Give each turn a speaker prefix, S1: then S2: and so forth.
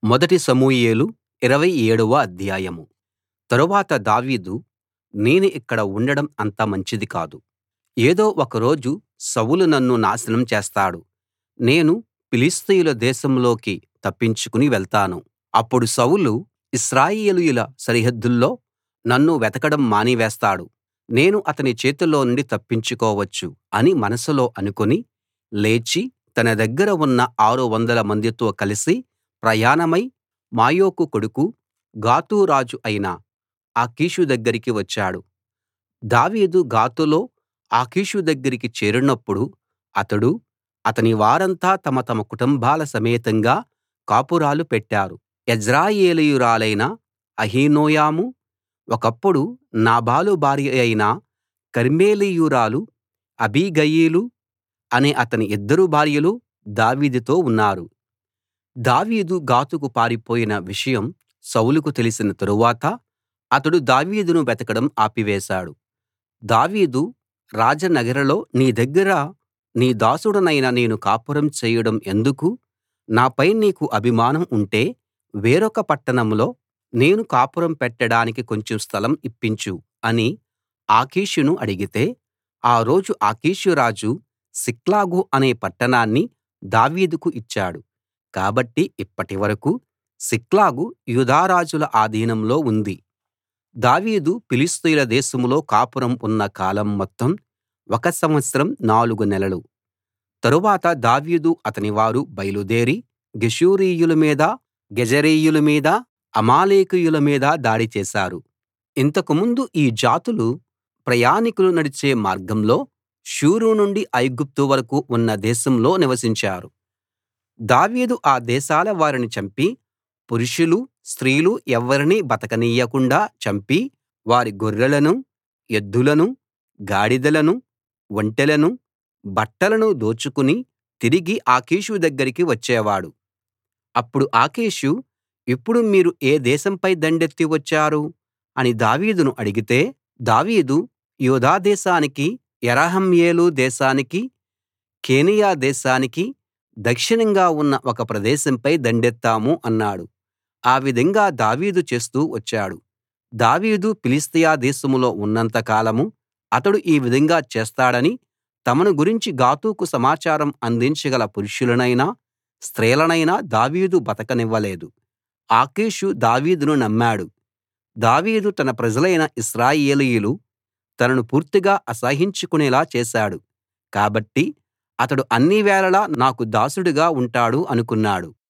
S1: మొదటి సమూయేలు ఇరవై ఏడవ అధ్యాయం తరువాత దావీదు నేను ఇక్కడ ఉండడం అంత మంచిది కాదు ఏదో ఒక రోజు సౌలు నన్ను నాశనం చేస్తాడు నేను ఫిలిష్తీయుల దేశంలోకి తప్పించుకుని వెళ్తాను అప్పుడు సౌలు ఇశ్రాయేలీయుల సరిహద్దుల్లో నన్ను వెతకడం మానివేస్తాడు నేను అతని చేతిలోనుండి తప్పించుకోవచ్చు అని మనసులో అనుకుని లేచి తన దగ్గర ఉన్న ఆరువందల మందితో కలిసి ప్రయాణమై మాయోకు కొడుకు గాతు రాజు అయిన ఆకీషు దగ్గరికి వచ్చాడు దావీదు గాతులో ఆకీషు దగ్గరికి చేరినప్పుడు అతడూ అతని వారంతా తమ తమ కుటుంబాల సమేతంగా కాపురాలు పెట్టారు యెజ్రెయేలీయురాలైన అహీనోయము ఒకప్పుడు నాబాలు భార్య అయిన కర్మెలీయురాలు అబీగయీలు అనే అతని ఇద్దరు భార్యలు దావీదుతో ఉన్నారు దావీదు గాతుకు పారిపోయిన విషయం సౌలుకు తెలిసిన తరువాత అతడు దావీదును వెతకడం ఆపివేశాడు దావీదు రాజనగరులో నీ దగ్గర నీ దాసుడనైన నేను కాపురం చేయడం ఎందుకు నాపై నీకు అభిమానం ఉంటే వేరొక పట్టణంలో నేను కాపురం పెట్టడానికి కొంచెం స్థలం ఇప్పించు అని ఆకీషును అడిగితే ఆ రోజు ఆకీషు రాజు సిక్లగు అనే పట్టణాన్ని దావీదుకు ఇచ్చాడు కాబట్టి ఇప్పటి వరకూ సిక్లగు యూదా రాజుల ఆధీనంలో ఉంది దావీదు ఫిలిష్తీయుల దేశంలో కాపురం ఉన్న కాలం మొత్తం ఒక సంవత్సరం నాలుగు నెలలు తరువాత దావీదు అతనివారు బయలుదేరి గెషూరీయుల మీద గెజెరీయుల మీద అమాలేకీయుల మీద దాడి చేశారు ఇంతకు ముందు ఈ జాతులు ప్రయాణికులు నడిచే మార్గంలో షూరు నుండి ఐగుప్తు వరకూ ఉన్న దేశంలో నివసించారు దావీదు ఆ దేశాల వారిని చంపి పురుషులు స్త్రీలు ఎవ్వరినీ బతకనీయకుండా చంపి వారి గొర్రెలను ఎద్దులను గాడిదలను ఒంటెలను బట్టలను దోచుకుని తిరిగి ఆకీషు దగ్గరికి వచ్చేవాడు అప్పుడు ఆకీషు ఇప్పుడు మీరు ఏ దేశంపై దండెత్తి వచ్చారు అని దావీదును అడిగితే దావీదు యూదా దేశానికి యెరహ్మెయేలు దేశానికి కేనియా దేశానికి దక్షిణంగా ఉన్న ఒక ప్రదేశంపై దండెత్తాము అన్నాడు ఆ విధంగా దావీదు చేస్తూ వచ్చాడు దావీదు ఫిలిష్తీయ దేశంలో ఉన్నంత కాలం అతడు ఈ విధంగా చేస్తాడని తమను గురించి గాతుకు సమాచారం అందించగల పురుషులనైనా స్త్రీలనైనా దావీదు బతకనివ్వలేదు ఆకీషు దావీదును నమ్మాడు దావీదు తన ప్రజలైన ఇశ్రాయేలీయులు తనను పూర్తిగా అసహ్యించుకునేలా చేశాడు కాబట్టి అతడు అన్ని వేళలా నాకు దాసుడుగా ఉంటాడు అనుకున్నాడు